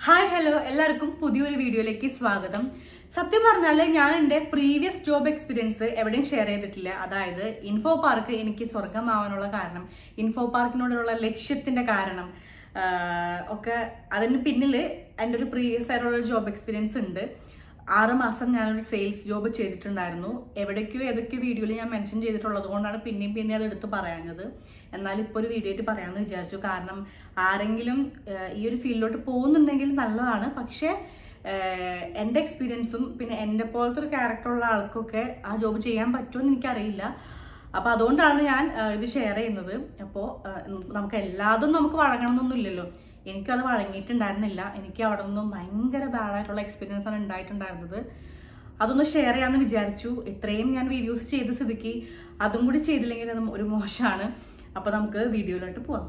Hi hello എല്ലാവർക്കും പുതിയൊരു വീഡിയോയിലേക്ക് സ്വാഗതം സത്യം പറഞ്ഞാൽ ഞാൻ എൻ്റെ പ്രീവിയസ് ജോബ് എക്സ്പീരിയൻസ് എവിടെയും ഷെയർ ചെയ്തിട്ടില്ല അതായത് ഇൻഫോ പാർക്ക് എനിക്ക് സ്വർഗമാവാനുള്ള കാരണം ഇൻഫോ പാർക്കിനോടുള്ള ലക്ഷ്യത്തിൻ്റെ കാരണം ആഹ് ഒക്കെ അതിന് പിന്നിൽ എൻ്റെ ഒരു പ്രീവിയസ് ആയിട്ടുള്ള ഒരു ജോബ് എക്സ്പീരിയൻസ് ഉണ്ട് ആറ് മാസം ഞാനൊരു സെയിൽസ് ജോബ് ചെയ്തിട്ടുണ്ടായിരുന്നു എവിടേക്കോ ഏതൊക്കെയോ വീഡിയോയിൽ ഞാൻ മെൻഷൻ ചെയ്തിട്ടുള്ളത് കൊണ്ടാണ് പിന്നെയും പിന്നെ അത് എടുത്ത് പറയാഞ്ഞത് എന്നാൽ ഇപ്പോൾ ഒരു വീഡിയോ ആയിട്ട് പറയാമെന്ന് വിചാരിച്ചു കാരണം ആരെങ്കിലും ആഹ്, ഈ ഒരു ഫീൽഡിലോട്ട് പോകുന്നുണ്ടെങ്കിൽ നല്ലതാണ് പക്ഷേ ആഹ്, എൻ്റെ എക്സ്പീരിയൻസും പിന്നെ എൻ്റെ പോലത്തെ ഒരു ക്യാരക്ടറുള്ള ആൾക്കൊക്കെ ആ ജോബ് ചെയ്യാൻ പറ്റുമെന്ന് എനിക്കറിയില്ല അപ്പോൾ അതുകൊണ്ടാണ് ഞാൻ ആഹ്, ഇത് ഷെയർ ചെയ്യുന്നത് അപ്പോൾ നമുക്ക് എല്ലാതും നമുക്ക് വഴങ്ങണമെന്നൊന്നും ഇല്ലല്ലോ എനിക്കത് വഴങ്ങിയിട്ടുണ്ടായിരുന്നില്ല എനിക്ക് അവിടെ നിന്നും ഭയങ്കര ബാഡായിട്ടുള്ള എക്സ്പീരിയൻസ് ആണ് ഉണ്ടായിട്ടുണ്ടായിരുന്നത് അതൊന്ന് ഷെയർ ചെയ്യാമെന്ന് വിചാരിച്ചു ഇത്രയും ഞാൻ വീഡിയോസ് ചെയ്ത സ്ഥിതിക്ക് അതും കൂടി ചെയ്തില്ലെങ്കിൽ അത് ഒരു മോശമാണ് അപ്പോൾ നമുക്ക് വീഡിയോയിലോട്ട് പോവാം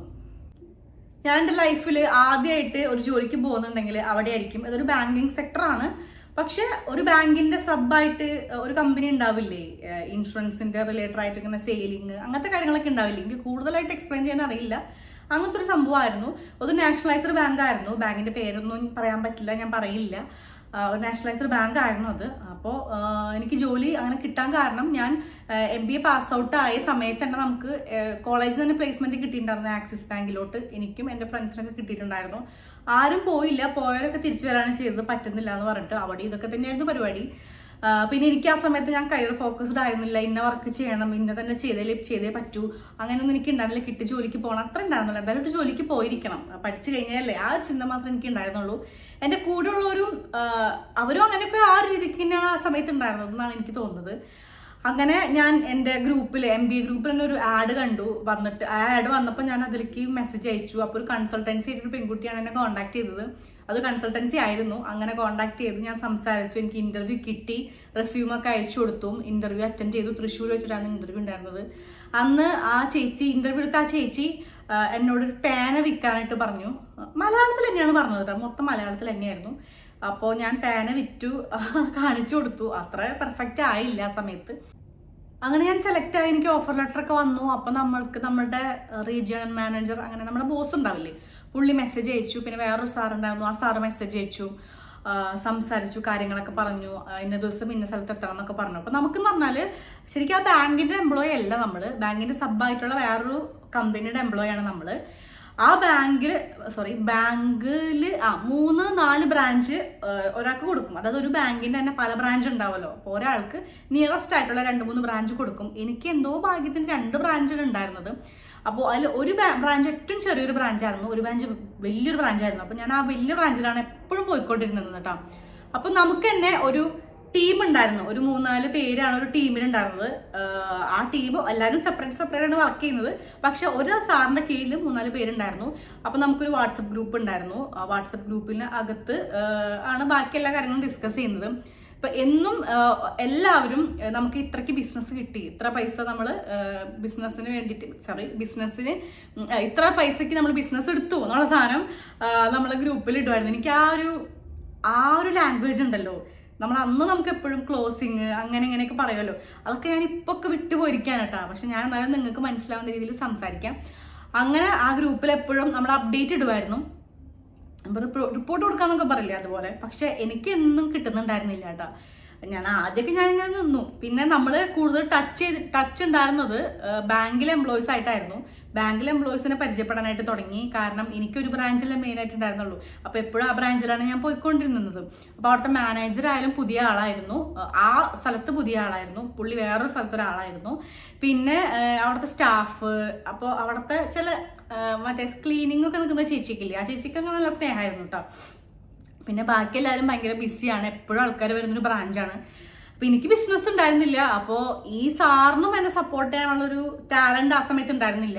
ഞാൻ എൻ്റെ ലൈഫിൽ ആദ്യമായിട്ട് ഒരു ജോലിക്ക് പോകുന്നുണ്ടെങ്കിൽ അവിടെ ആയിരിക്കും അതൊരു ബാങ്കിങ് സെക്ടറാണ് പക്ഷെ ഒരു ബാങ്കിന്റെ സബായിട്ട് ഒരു കമ്പനി ഉണ്ടാവില്ലേ ഇൻഷുറൻസിന്റെ റിലേറ്റഡ് ആയിട്ട് ഇങ്ങനെ സെയിലിംഗ് അങ്ങനത്തെ കാര്യങ്ങളൊക്കെ ഉണ്ടാവില്ലേ എനിക്ക് കൂടുതലായിട്ട് എക്സ്പ്ലെയിൻ ചെയ്യാൻ അറിയില്ല അങ്ങനത്തെ ഒരു സംഭവമായിരുന്നു ഒരു നാഷണലൈസ്ഡ് ബാങ്ക് ആയിരുന്നു ബാങ്കിന്റെ പേരൊന്നും പറയാൻ പറ്റില്ല ഞാൻ പറയില്ല ആ, ഒരു നാഷണലൈസ്ഡ് ബാങ്ക് ആയിരുന്നു അത് അപ്പോൾ എനിക്ക് ജോലി അങ്ങനെ കിട്ടാൻ കാരണം ഞാൻ M B A pass out ആയ സമയത്ത് തന്നെ നമുക്ക് കോളേജിൽ തന്നെ പ്ലേസ്മെന്റ് കിട്ടിയിട്ടുണ്ടായിരുന്നു ആക്സിസ് ബാങ്കിലോട്ട് എനിക്കും എൻ്റെ ഫ്രണ്ട്സിനൊക്കെ കിട്ടിയിട്ടുണ്ടായിരുന്നു ആരും പോയില്ല പോയവരൊക്കെ തിരിച്ചു വരാണ് ചെയ്തത് പറ്റുന്നില്ല എന്ന് പറഞ്ഞിട്ട് അവിടെ ഇതൊക്കെ തന്നെയായിരുന്നു പരിപാടി ആ, പിന്നെ എനിക്ക് ആ സമയത്ത് ഞാൻ കരിയർ ഫോക്കസ്ഡ് ആയിരുന്നില്ല ഇന്ന വർക്ക് ചെയ്യണം ഇന്ന തന്നെ ചെയ്തേ ചെയ്തേ പറ്റൂ അങ്ങനെയൊന്നും എനിക്ക് ഉണ്ടായിരുന്നില്ല കിട്ടി ജോലിക്ക് പോകണം അത്ര ഉണ്ടായിരുന്നില്ല എന്തായാലും ഒരു ജോലിക്ക് പോയിരിക്കണം പഠിച്ചു കഴിഞ്ഞാലേ ആ ഒരു ചിന്ത മാത്രമേ എനിക്ക് ഉണ്ടായിരുന്നുള്ളൂ എൻ്റെ കൂടെയുള്ളവരും ആ, അവരും അങ്ങനെയൊക്കെ ആ ഒരു രീതിക്ക് തന്നെയാണ് ആ സമയത്ത് ഉണ്ടായിരുന്നത് എന്നാണ് എനിക്ക് തോന്നുന്നത് അങ്ങനെ ഞാൻ എൻ്റെ ഗ്രൂപ്പിൽ എം ബി എ ഗ്രൂപ്പിൽ തന്നെ ഒരു ആഡ് കണ്ടു വന്നിട്ട് ആ ആഡ് വന്നപ്പോൾ ഞാൻ അതിലേക്ക് മെസ്സേജ് അയച്ചു അപ്പോൾ ഒരു കൺസൾട്ടൻസി ആയിട്ട് ഒരു പെൺകുട്ടിയാണ് എന്നെ കോൺടാക്ട് ചെയ്തത് അത് കൺസൾട്ടൻസി ആയിരുന്നു അങ്ങനെ കോൺടാക്ട് ചെയ്ത് ഞാൻ സംസാരിച്ചു എനിക്ക് ഇന്റർവ്യൂ കിട്ടി റെസ്യൂം ഒക്കെ അയച്ചു കൊടുത്തു ഇന്റർവ്യൂ അറ്റൻഡ് ചെയ്തു തൃശ്ശൂർ വെച്ചിട്ടാണ് ഇന്റർവ്യൂ ഉണ്ടായിരുന്നത് അന്ന് ആ ചേച്ചി ഇന്റർവ്യൂ എടുത്ത ആ ചേച്ചി ആ, എന്നോട് ഒരു പേന വിൽക്കാനായിട്ട് പറഞ്ഞു മലയാളത്തിൽ തന്നെയാണ് പറഞ്ഞത് കേട്ടോ മൊത്തം മലയാളത്തിൽ തന്നെയായിരുന്നു അപ്പോൾ ഞാൻ പേന വിറ്റു കാണിച്ചു കൊടുത്തു അത്ര പെർഫെക്റ്റ് ആയില്ല ആ സമയത്ത് അങ്ങനെ ഞാൻ സെലക്ട് ആയി എനിക്ക് ഓഫർ ലെറ്റർ ഒക്കെ വന്നു അപ്പൊ നമ്മൾക്ക് നമ്മുടെ റീജിയണൽ മാനേജർ അങ്ങനെ നമ്മുടെ ബോസ് ഉണ്ടാവില്ലേ പുള്ളി മെസ്സേജ് അയച്ചു പിന്നെ വേറൊരു സാർ ഉണ്ടായിരുന്നു ആ സാറ് മെസ്സേജ് അയച്ചു ആ, സംസാരിച്ചു കാര്യങ്ങളൊക്കെ പറഞ്ഞു ആ, ഇന്ന ദിവസം ഇന്ന സ്ഥലത്ത് എത്തണം എന്നൊക്കെ പറഞ്ഞു അപ്പൊ നമുക്കെന്ന് പറഞ്ഞാല് ശരിക്കും ആ ബാങ്കിന്റെ എംപ്ലോയി അല്ല നമ്മള് ബാങ്കിന്റെ സബായിട്ടുള്ള വേറൊരു കമ്പനിയുടെ എംപ്ലോയി ആണ് നമ്മള് ആ ബാങ്കിൽ സോറി ബാങ്കിൽ ആ മൂന്ന് നാല് ബ്രാഞ്ച് ഒരാൾക്ക് കൊടുക്കും അതായത് ഒരു ബാങ്കിന്റെ തന്നെ പല ബ്രാഞ്ച് ഉണ്ടാവുമല്ലോ അപ്പോൾ ഒരാൾക്ക് നിയറസ്റ്റ് ആയിട്ടുള്ള രണ്ട് മൂന്ന് ബ്രാഞ്ച് കൊടുക്കും എനിക്ക് എന്തോ ഭാഗ്യത്തിന് രണ്ട് ബ്രാഞ്ചാണ് ഉണ്ടായിരുന്നത് അപ്പോൾ അതിൽ ഒരു ബ്രാഞ്ച് ഏറ്റവും ചെറിയൊരു ബ്രാഞ്ചായിരുന്നു ഒരു ബ്രാഞ്ച് വലിയൊരു ബ്രാഞ്ചായിരുന്നു അപ്പോൾ ഞാൻ ആ വലിയ ബ്രാഞ്ചിലാണ് എപ്പോഴും പോയിക്കൊണ്ടിരുന്നത് കേട്ടോ അപ്പോൾ നമുക്ക് തന്നെ ഒരു ടീം ഉണ്ടായിരുന്നു ഒരു മൂന്നാല് പേരാണ് ഒരു ടീമിലുണ്ടായിരുന്നത് ആഹ് ആ ടീം എല്ലാവരും സെപ്പറേറ്റ് സെപ്പറേറ്റ് ആണ് വർക്ക് ചെയ്യുന്നത് പക്ഷെ ഒരു സാറിന്റെ കീഴിൽ മൂന്നാല് പേരുണ്ടായിരുന്നു അപ്പൊ നമുക്കൊരു വാട്സപ്പ് ഗ്രൂപ്പ് ഉണ്ടായിരുന്നു ആ വാട്സപ്പ് ഗ്രൂപ്പിന് അകത്ത് ആഹ് ആണ് ബാക്കി എല്ലാ കാര്യങ്ങളും ഡിസ്കസ് ചെയ്യുന്നത് ഇപ്പൊ എന്നും ആഹ് എല്ലാവരും ആഹ് നമുക്ക് ഇത്രയ്ക്ക് ബിസിനസ് കിട്ടി ഇത്ര പൈസ നമ്മൾ ബിസിനസ്സിന് വേണ്ടിയിട്ട് സോറി ബിസിനസ്സിന് ഇത്ര പൈസക്ക് നമ്മൾ ബിസിനസ് എടുത്തു എന്നുള്ള സാധനം നമ്മൾ ഗ്രൂപ്പിൽ ഇടുമായിരുന്നു എനിക്ക് ആ ഒരു ആ ഒരു ലാംഗ്വേജ് ഉണ്ടല്ലോ നമ്മൾ അന്ന് നമുക്ക് എപ്പോഴും ക്ലോസിങ് അങ്ങനെ ഇങ്ങനെയൊക്കെ പറയുമല്ലോ അതൊക്കെ ഞാൻ ഇപ്പൊ ഒക്കെ വിട്ടുപോയിരിക്കാൻ കേട്ടാ പക്ഷെ ഞാൻ എന്നാലും നിങ്ങൾക്ക് മനസ്സിലാവുന്ന രീതിയിൽ സംസാരിക്കാം അങ്ങനെ ആ ഗ്രൂപ്പിൽ എപ്പോഴും നമ്മൾ അപ്ഡേറ്റ് ഇടുമായിരുന്നു റിപ്പോർട്ട് കൊടുക്കാന്നൊക്കെ പറയില്ലേ അതുപോലെ പക്ഷെ എനിക്ക് എന്നും കിട്ടുന്നുണ്ടായിരുന്നില്ല കേട്ടാ ഞാൻ ആദ്യമൊക്കെ ഞാൻ ഇങ്ങനെ നിന്നു പിന്നെ നമ്മൾ കൂടുതൽ ടച്ച് ചെയ്ത് ടച്ച് ഉണ്ടായിരുന്നത് ബാങ്കിലെ എംപ്ലോയീസ് ആയിട്ടായിരുന്നു ബാങ്കിലെ എംപ്ലോയീസിനെ പരിചയപ്പെടാനായിട്ട് തുടങ്ങി കാരണം എനിക്കൊരു ബ്രാഞ്ചിലെ മെയിൻ ആയിട്ട് ഉണ്ടായിരുന്നുള്ളൂ അപ്പോൾ എപ്പോഴും ആ ബ്രാഞ്ചിലാണ് ഞാൻ പോയിക്കൊണ്ടിരുന്നത് അപ്പോൾ അവിടുത്തെ മാനേജർ ആയാലും പുതിയ ആളായിരുന്നു ആ സ്ഥലത്ത് പുതിയ ആളായിരുന്നു പുള്ളി വേറൊരു സ്ഥലത്ത് ഒരാളായിരുന്നു പിന്നെ ആ, അവിടുത്തെ സ്റ്റാഫ് അപ്പോൾ അവിടുത്തെ ചില ആ, മറ്റേ ക്ലീനിങ് ഒക്കെ നിൽക്കുന്ന ചേച്ചിക്കില്ലേ ആ ചേച്ചിക്കൊക്കെ നല്ല സ്നേഹമായിരുന്നു കേട്ടോ പിന്നെ ബാക്കി എല്ലാവരും ഭയങ്കര ബിസിയാണ് എപ്പോഴും ആൾക്കാർ വരുന്നൊരു ബ്രാഞ്ചാണ് അപ്പൊ എനിക്ക് ബിസിനസ് ഉണ്ടായിരുന്നില്ല അപ്പോൾ ഈ സാറിനും എന്നെ സപ്പോർട്ട് ചെയ്യാനുള്ളൊരു ടാലന്റ് ആ സമയത്ത് ഉണ്ടായിരുന്നില്ല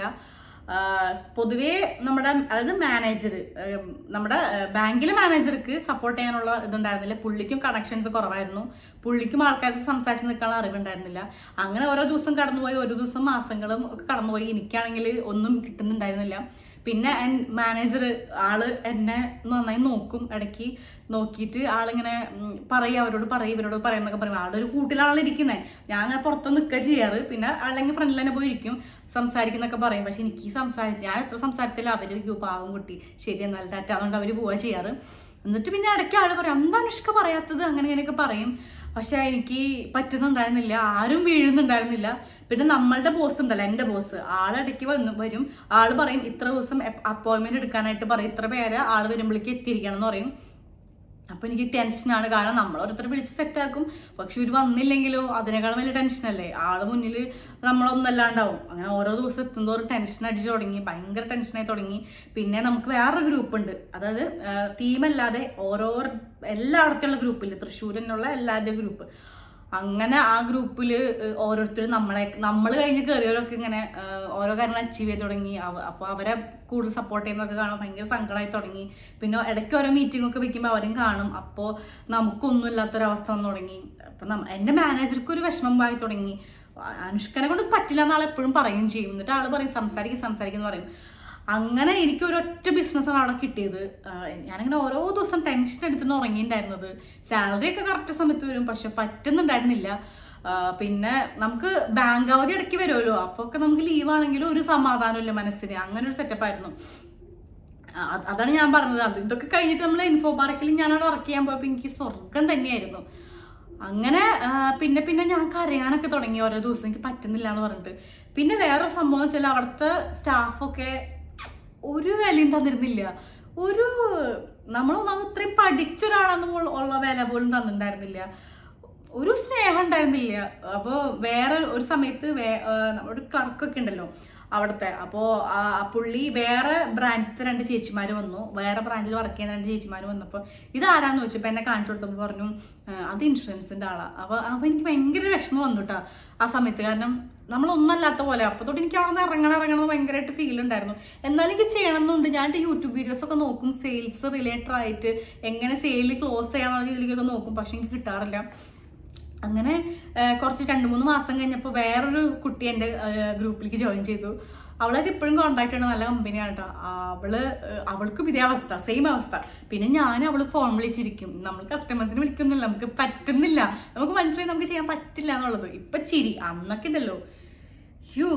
ആഹ് പൊതുവേ നമ്മുടെ അതായത് മാനേജർ നമ്മുടെ ആഹ് ബാങ്കിലെ മാനേജർക്ക് സപ്പോർട്ട് ചെയ്യാനുള്ള ഇതുണ്ടായിരുന്നില്ല പുള്ളിക്കും കണക്ഷൻസ് കുറവായിരുന്നു പുള്ളിക്കും ആൾക്കാർക്ക് സംസാരിച്ച് നിൽക്കാനുള്ള അറിവുണ്ടായിരുന്നില്ല അങ്ങനെ ഓരോ ദിവസം കടന്നുപോയി ഓരോ ദിവസം മാസങ്ങളും ഒക്കെ കടന്നുപോയി എനിക്കാണെങ്കിൽ ഒന്നും കിട്ടുന്നുണ്ടായിരുന്നില്ല പിന്നെ മാനേജർ ആള് എന്നെ നന്നായി നോക്കും ഇടയ്ക്ക് നോക്കിയിട്ട് ആളിങ്ങനെ ഉം, പറയും അവരോട് പറയും ഇവരോട് പറയുന്നൊക്കെ പറയും ആളുടെ ഒരു കൂട്ടിലാണ് ഇരിക്കുന്നത് ഞാൻ അങ്ങനെ പുറത്ത് നിൽക്കുക ചെയ്യാറ് പിന്നെ അല്ലെങ്കിൽ ഫ്രണ്ടിൽ തന്നെ പോയി ഇരിക്കും സംസാരിക്കുന്നൊക്കെ പറയും പക്ഷെ എനിക്ക് സംസാരിച്ച് ഞാൻ എത്ര സംസാരിച്ചാലും അവര് അയ്യോ പാവം കുട്ടി ശരി എന്നാൽ ടാറ്റാന്നുകൊണ്ട് അവര് പോവാ ചെയ്യാറ് എന്നിട്ട് പിന്നെ ഇടയ്ക്ക് ആള് പറയും എന്താ അനുഷ്ക പറയാത്തത് അങ്ങനെ ഇങ്ങനെയൊക്കെ പറയും പക്ഷെ എനിക്ക് പറ്റുന്നുണ്ടായിരുന്നില്ല ആരും വീഴുന്നുണ്ടായിരുന്നില്ല പിന്നെ നമ്മളുടെ ബോസ് ഉണ്ടല്ലോ എൻ്റെ ബോസ് ആളിടയ്ക്ക് വന്ന് വരും ആള് പറയും ഇത്ര ദിവസം അപ്പോയിൻമെന്റ് എടുക്കാനായിട്ട് പറയും ഇത്ര പേര് ആള് വരുമ്പോഴേക്ക് എത്തിയിരിക്കണം എന്ന് പറയും അപ്പൊ എനിക്ക് ടെൻഷനാണ് കാരണം നമ്മൾ ഓരോരുത്തർ വിളിച്ച് സെറ്റാക്കും പക്ഷെ ഇവർ വന്നില്ലെങ്കിലോ അതിനേക്കാളും വലിയ ടെൻഷനല്ലേ ആള് മുന്നിൽ നമ്മളൊന്നല്ലാണ്ടാവും അങ്ങനെ ഓരോ ദിവസം എത്തുന്തോറും ടെൻഷൻ അടിച്ചു തുടങ്ങി ഭയങ്കര ടെൻഷനായി തുടങ്ങി പിന്നെ നമുക്ക് വേറൊരു ഗ്രൂപ്പ് ഉണ്ട് അതായത് ടീമല്ലാതെ ഓരോ എല്ലായിടത്തുള്ള ഗ്രൂപ്പില്ല തൃശ്ശൂരിനുള്ള എല്ലാവരുടെയും ഗ്രൂപ്പ് അങ്ങനെ ആ ഗ്രൂപ്പിൽ ഓരോരുത്തരും നമ്മളെ നമ്മൾ കഴിഞ്ഞ് കയറിയവരൊക്കെ ഇങ്ങനെ ആ, ഓരോ കാര്യങ്ങൾ അച്ചീവ് ചെയ്ത് തുടങ്ങി അപ്പോൾ അവരെ കൂടുതൽ സപ്പോർട്ട് ചെയ്യുന്നതൊക്കെ കാണാൻ ഭയങ്കര സങ്കടമായി തുടങ്ങി പിന്നെ ഇടയ്ക്ക് ഓരോ മീറ്റിംഗ് ഒക്കെ വെക്കുമ്പോൾ അവരും കാണും അപ്പോൾ നമുക്കൊന്നും ഇല്ലാത്തൊരവസ്ഥ വന്നു തുടങ്ങി അപ്പം നമ്മ എൻ്റെ മാനേജർക്ക് ഒരു വിഷമം ആയി തുടങ്ങി അനുഷ്കനെ കൊണ്ട് പറ്റില്ല എന്നാൾ എപ്പോഴും പറയും ചെയ്യും എന്നിട്ട് ആൾ പറയും സംസാരിക്കും സംസാരിക്കും എന്ന് പറയും അങ്ങനെ എനിക്ക് ഒരൊറ്റ ബിസിനസ്സാണ് അവിടെ കിട്ടിയത് ആഹ് ഞാനിങ്ങനെ ഓരോ ദിവസം ടെൻഷൻ അടിച്ചെന്ന് ഉറങ്ങിയിട്ടുണ്ടായിരുന്നത് സാലറി ഒക്കെ കറക്റ്റ് സമയത്ത് വരും പക്ഷെ പറ്റുന്നുണ്ടായിരുന്നില്ല ആഹ് പിന്നെ നമുക്ക് ബാങ്ക് അവധി ഇടയ്ക്ക് വരുമല്ലോ അപ്പോൾ ഒക്കെ നമുക്ക് ലീവ് ആണെങ്കിലും ഒരു സമാധാനമില്ല മനസ്സിന് അങ്ങനെ ഒരു സെറ്റപ്പ് ആയിരുന്നു ആ, അത് അതാണ് ഞാൻ പറഞ്ഞത് അത് ഇതൊക്കെ കഴിഞ്ഞിട്ട് നമ്മൾ ഇൻഫോ പാർക്കിൽ ഞാനവിടെ വർക്ക് ചെയ്യാൻ പോയപ്പോൾ എനിക്ക് സ്വർഗം തന്നെയായിരുന്നു അങ്ങനെ ആ, പിന്നെ പിന്നെ ഞാൻ കരയാനൊക്കെ തുടങ്ങി ഓരോ ദിവസം എനിക്ക് പറ്റുന്നില്ല എന്ന് പറഞ്ഞിട്ട് പിന്നെ വേറൊരു സംഭവം വെച്ചാൽ അവിടുത്തെ സ്റ്റാഫൊക്കെ ഒരു വിലയും തന്നിരുന്നില്ല ഒരു നമ്മളൊന്നും ഇത്രയും പഠിച്ച ഒരാളാന്ന് പോൽ ഉള്ള വില പോലും തന്നിട്ടുണ്ടായിരുന്നില്ല ഒരു സ്നേഹം ഉണ്ടായിരുന്നില്ല അപ്പോൾ വേറെ ഒരു സമയത്ത് വേ ആ, നമ്മുടെ ക്ലർക്കൊക്കെ ഉണ്ടല്ലോ അവിടുത്തെ അപ്പോൾ ആ പുള്ളി വേറെ ബ്രാഞ്ചിലത്തെ രണ്ട് ചേച്ചിമാർ വന്നു വേറെ ബ്രാഞ്ചിൽ വർക്ക് ചെയ്യുന്ന രണ്ട് ചേച്ചിമാർ വന്നപ്പോൾ ഇതാരാന്ന് ചോദിച്ചപ്പോൾ എന്നെ കാണിച്ചു കൊടുത്തപ്പോൾ പറഞ്ഞു "ആ, അത് ഇൻഷുറൻസിൻ്റെ ആളാണ് അപ്പോൾ അപ്പോൾ എനിക്ക് ഭയങ്കര വിഷമം വന്നു കേട്ടോ ആ സമയത്ത് കാരണം നമ്മളൊന്നല്ലാത്ത പോലെ അപ്പോൾ തൊട്ട് എനിക്ക് അവിടെ നിന്ന് ഇറങ്ങണം ഇറങ്ങണം എന്ന് ഭയങ്കരമായിട്ട് ഫീൽ ഉണ്ടായിരുന്നു എന്നാലും എനിക്ക് ചെയ്യണമെന്നുണ്ട് ഞാൻ എൻ്റെ യൂട്യൂബ് വീഡിയോസ് ഒക്കെ നോക്കും സെയിൽസ് റിലേറ്റഡ് ആയിട്ട് എങ്ങനെ സെയിൽ ക്ലോസ് ചെയ്യാന്നുള്ള രീതിയിലേക്കൊക്കെ നോക്കും പക്ഷെ എനിക്ക് കിട്ടാറില്ല അങ്ങനെ ആ, കുറച്ച് രണ്ട് മൂന്ന് മാസം കഴിഞ്ഞപ്പോൾ വേറൊരു കുട്ടി എൻ്റെ ഗ്രൂപ്പിലേക്ക് ജോയിൻ ചെയ്തു അവളായിട്ട് ഇപ്പോഴും കോണ്ടാക്ട് ആണ് നല്ല കമ്പനിയാണ് കേട്ടോ അവള് ആ, അവൾക്കും ഇതേ അവസ്ഥ സെയിം അവസ്ഥ പിന്നെ ഞാൻ അവള് ഫോൺ വിളിച്ചിരിക്കും നമ്മൾ കസ്റ്റമേഴ്സിനെ വിളിക്കുന്നില്ല നമുക്ക് പറ്റുന്നില്ല നമുക്ക് മനസ്സിലായി നമുക്ക് ചെയ്യാൻ പറ്റില്ല എന്നുള്ളത് ഇപ്പൊ ചിരി അന്നൊക്കെ ഉണ്ടല്ലോ യ്യോ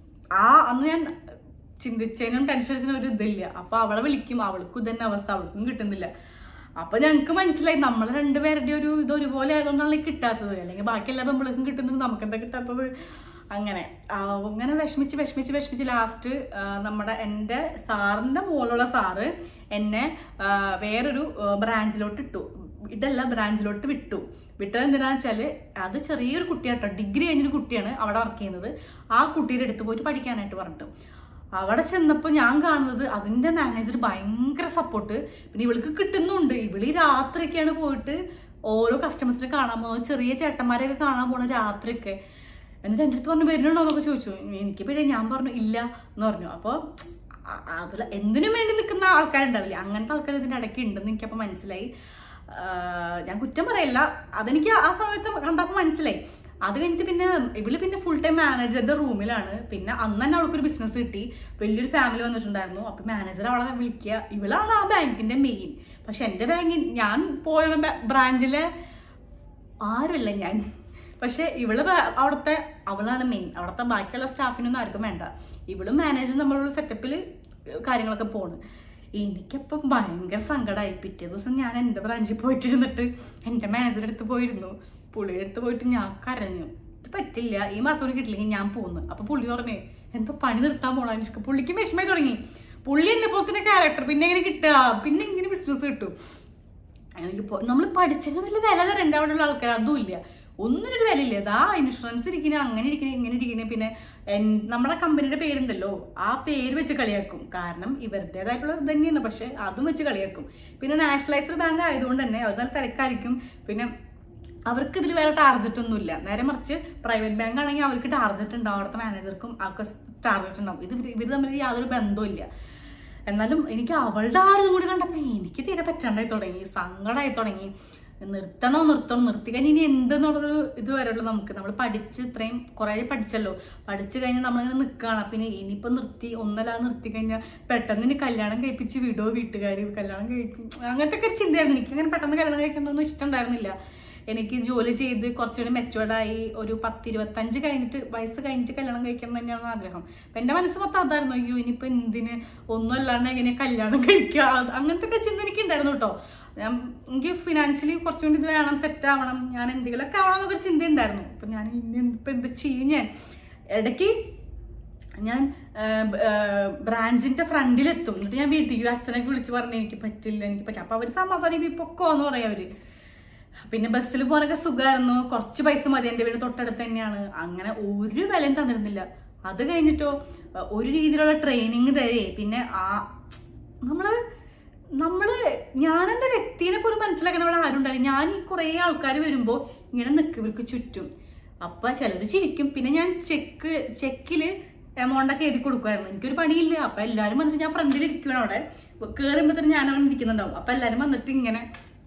ആ അന്ന് ഞാൻ ചിന്തിച്ചതിനും ടെൻഷൻ അടിച്ചതിനും ഒരു ഇതില്ല അപ്പൊ അവളെ വിളിക്കും അവൾക്കും ഇതന്നെ അവസ്ഥ അവൾക്കും കിട്ടുന്നില്ല അപ്പൊ ഞങ്ങൾക്ക് മനസ്സിലായി നമ്മൾ രണ്ടുപേരുടെ ഒരു ഇത് ഒരുപോലെ ആയതുകൊണ്ടാണ് ഈ കിട്ടാത്തത് അല്ലെങ്കിൽ ബാക്കി എല്ലാ പെമ്പിളേക്കും കിട്ടുന്നത് നമുക്ക് എന്താ കിട്ടാത്തത് അങ്ങനെ ആ, അങ്ങനെ വിഷമിച്ച് വിഷമിച്ച് വിഷമിച്ച് ലാസ്റ്റ് നമ്മുടെ എൻ്റെ സാറിൻ്റെ മുകളിലുള്ള സാറ് എന്നെ ആ, വേറൊരു ബ്രാഞ്ചിലോട്ട് ഇട്ടു ഇതല്ല ബ്രാഞ്ചിലോട്ട് വിട്ടു വിട്ടത് എന്തിനാന്ന് വെച്ചാല് അത് ചെറിയൊരു കുട്ടിയാട്ടോ ഡിഗ്രി കഴിഞ്ഞൊരു കുട്ടിയാണ് അവിടെ വർക്ക് ചെയ്യുന്നത് ആ കുട്ടിയുടെ അടുത്ത് പോയിട്ട് പഠിക്കാനായിട്ട് പറഞ്ഞിട്ട് അവിടെ ചെന്നപ്പോൾ ഞാൻ കാണുന്നത് അതിൻ്റെ മാനേജർ ഭയങ്കര സപ്പോർട്ട് പിന്നെ ഇവൾക്ക് കിട്ടുന്നുണ്ട് ഇവള് ഈ രാത്രിയൊക്കെയാണ് പോയിട്ട് ഓരോ കസ്റ്റമേഴ്സിനെ കാണാൻ പോകുന്നത് ചെറിയ ചേട്ടന്മാരെയൊക്കെ കാണാൻ പോണ രാത്രിയൊക്കെ എന്നിട്ട് എൻ്റെ അടുത്ത് പറഞ്ഞു വരുന്നുണ്ടോ എന്നൊക്കെ ചോദിച്ചു എനിക്ക് പിന്നെ ഞാൻ പറഞ്ഞു ഇല്ല എന്ന് പറഞ്ഞു അപ്പോൾ അതിൽ എന്തിനു വേണ്ടി നിൽക്കുന്ന ആൾക്കാരുണ്ടാവില്ലേ അങ്ങനത്തെ ആൾക്കാർ ഇതിൻ്റെ ഇടയ്ക്ക് ഉണ്ടെന്ന് എനിക്കപ്പോൾ മനസ്സിലായി ആഹ് ഞാൻ കുറ്റം പറയില്ല അതെനിക്ക് ആ സമയത്ത് കണ്ടപ്പോൾ മനസ്സിലായി അത് കഴിഞ്ഞിട്ട് പിന്നെ ഇവള് പിന്നെ ഫുൾ ടൈം മാനേജറുടെ റൂമിലാണ് പിന്നെ അന്ന് തന്നെ അവൾക്കൊരു ബിസിനസ് കിട്ടി വലിയൊരു ഫാമിലി വന്നിട്ടുണ്ടായിരുന്നു അപ്പൊ മാനേജർ അവളെ വിളിക്കുക ഇവളാണ് ആ ബാങ്കിന്റെ മെയിൻ പക്ഷെ എൻ്റെ ബാങ്കിൽ ഞാൻ പോയ ബ്രാഞ്ചിലെ ആരുമില്ല ഞാൻ പക്ഷെ ഇവള് വേ- അവിടുത്തെ അവളാണ് മെയിൻ അവിടുത്തെ ബാക്കിയുള്ള സ്റ്റാഫിനൊന്നും ആർക്കും വേണ്ട ഇവളും മാനേജറും തമ്മിലുള്ള സെറ്റപ്പിൽ കാര്യങ്ങളൊക്കെ പോണ് എനിക്കപ്പം ഭയങ്കര സങ്കടമായി പിറ്റേ ദിവസം ഞാൻ എൻ്റെ ബ്രാഞ്ചിൽ പോയിട്ടിരുന്നിട്ട് എൻ്റെ മാനേജറുടെ അടുത്ത് പോയിരുന്നു പുള്ളിയുടെ അടുത്ത് പോയിട്ട് ഞാൻ കരഞ്ഞു ഇത് പറ്റില്ല ഈ മാസം കൂടി കിട്ടില്ലെങ്കിൽ ഞാൻ പോകുന്നു അപ്പൊ പുള്ളി പറഞ്ഞേ എന്തോ പണി നിർത്താൻ പോണ അനുഷ്ക പുള്ളിക്ക് വിഷമമായി തുടങ്ങി പുള്ളി എന്നെ പോലത്തെ ക്യാരക്ടർ പിന്നെ എങ്ങനെ കിട്ടുക പിന്നെ എങ്ങനെ ബിസിനസ് കിട്ടും എനിക്ക് നമ്മൾ പഠിച്ചതിന് വല്ല വില തരണ്ട അവിടെയുള്ള ആൾക്കാർ അതും ഇല്ല ഒന്നിനൊരു വിലയില്ല ഇതാ ഇൻഷുറൻസ് ഇരിക്കണ അങ്ങനെ ഇരിക്കണ ഇങ്ങനെ ഇരിക്കണ പിന്നെ എൻ- നമ്മുടെ കമ്പനിയുടെ പേരുണ്ടല്ലോ ആ പേര് വെച്ച് കളിയാക്കും കാരണം ഇവരുടേതായിട്ടുള്ള ഇത് തന്നെയാണ് പക്ഷെ അതും വെച്ച് കളിയാക്കും പിന്നെ നാഷണലൈസ്ഡ് ബാങ്ക് ആയതുകൊണ്ട് തന്നെ അവർ നല്ല തിരക്കായിരിക്കും പിന്നെ അവർക്ക് ഇതിൽ വേറെ ടാർജറ്റ് ഒന്നുമില്ല നേരെ മറിച്ച് പ്രൈവറ്റ് ബാങ്ക് ആണെങ്കിൽ അവർക്ക് ടാർജറ്റ് ഉണ്ടാവും അവിടുത്തെ മാനേജർക്കും അവർക്ക് ടാർജറ്റ് ഉണ്ടാവും ഇത് ഇവര് ഇവർ തമ്മിൽ യാതൊരു ബന്ധവും ഇല്ല എന്നാലും എനിക്ക് അവളുടെ ആ ഒരു കൂടി കണ്ടപ്പോൾ എനിക്ക് തീരെ പറ്റാണ്ടായി തുടങ്ങി സങ്കടമായി തുടങ്ങി നിർത്തണോ നിർത്തണോ നിർത്തി കഴിഞ്ഞ് ഇനി എന്തെന്നുള്ളൊരു ഇത് വരുള്ളൂ നമുക്ക് നമ്മൾ പഠിച്ച് ഇത്രയും കുറേ പഠിച്ചല്ലോ പഠിച്ചു കഴിഞ്ഞാൽ നമ്മളിങ്ങനെ നിൽക്കുകയാണ് പിന്നെ ഇനിയിപ്പോൾ നിർത്തി ഒന്നല്ലാതെ നിർത്തി കഴിഞ്ഞാൽ പെട്ടെന്ന് ഇനി കല്യാണം കഴിപ്പിച്ച് വിടോ വീട്ടുകാർ കല്യാണം കഴിക്കും അങ്ങനത്തെ ഒക്കെ ഒരു ചിന്തയായിരുന്നു എനിക്ക് അങ്ങനെ പെട്ടെന്ന് കല്യാണം കഴിക്കണമെന്നൊന്നും ഇഷ്ടമുണ്ടായിരുന്നില്ല എനിക്ക് ജോലി ചെയ്ത് കുറച്ചുകൂടി മെച്ചുവേർഡായി ഒരു പത്ത് ഇരുപത്തഞ്ച് കഴിഞ്ഞിട്ട് വയസ്സ് കഴിഞ്ഞിട്ട് കല്യാണം കഴിക്കണം തന്നെയാണ് ആഗ്രഹം അപ്പം എൻ്റെ മനസ്സ് മൊത്തം അതായിരുന്നു അയ്യോ ഇനിയിപ്പോൾ എന്തിന് ഒന്നും അല്ലാണ്ട് എങ്ങനെ കല്യാണം കഴിക്കുക അത് അങ്ങനത്തെ ഒക്കെ ചിന്ത എനിക്ക് ഉണ്ടായിരുന്നു കേട്ടോ ഞാൻ എനിക്ക് ഫിനാൻഷ്യലി കുറച്ചും കൂടി ഇത് വേണം സെറ്റ് ആവണം ഞാൻ എന്തെങ്കിലുമൊക്കെ ആവണം എന്നൊക്കെ ചിന്ത ഉണ്ടായിരുന്നു അപ്പം ഞാൻ ഇനി ഇപ്പം എന്ത് ചെയ്യും ഞാൻ ഇടയ്ക്ക് ഞാൻ ബ്രാഞ്ചിന്റെ ഫ്രണ്ടിലെത്തും എന്നിട്ട് ഞാൻ വീട്ടിൽ അച്ഛനൊക്കെ വിളിച്ച് പറഞ്ഞു എനിക്ക് പറ്റില്ല എനിക്ക് പറ്റില്ല അപ്പൊ അവര് സമാധാനം പൊക്കോ എന്ന് പറയും അവര് പിന്നെ ബസ്സിൽ പോകാനൊക്കെ സുഖമായിരുന്നു കുറച്ച് പൈസ മതി എൻ്റെ വീട് തൊട്ടടുത്ത് തന്നെയാണ് അങ്ങനെ ഒരു വിലയും തന്നിരുന്നില്ല അത് കഴിഞ്ഞിട്ടോ അഹ് ഒരു രീതിയിലുള്ള ട്രെയിനിങ് തരേ പിന്നെ ആ നമ്മള് നമ്മള് ഞാനെന്റെ വ്യക്തിനെ പോലും മനസ്സിലാക്കണ അവിടെ ആരും ഉണ്ടായില്ല ഞാൻ ഈ കുറേ ആൾക്കാർ വരുമ്പോൾ ഇങ്ങനെ നിൽക്കും ഇവർക്ക് ചുറ്റും അപ്പൊ ചിലർ ചിരിക്കും പിന്നെ ഞാൻ ചെക്ക് ചെക്കില് എമൗണ്ട് ഒക്കെ എഴുതി കൊടുക്കുമായിരുന്നു എനിക്കൊരു പണിയില്ല അപ്പൊ എല്ലാരും വന്നിട്ട് ഞാൻ ഫ്രണ്ടിൽ ഇരിക്കുകയാണ് അവിടെ കയറുമ്പോ തന്നെ ഞാൻ അവിടെ ഇരിക്കുന്നുണ്ടാവും അപ്പൊ എല്ലാരും വന്നിട്ട് ഇങ്ങനെ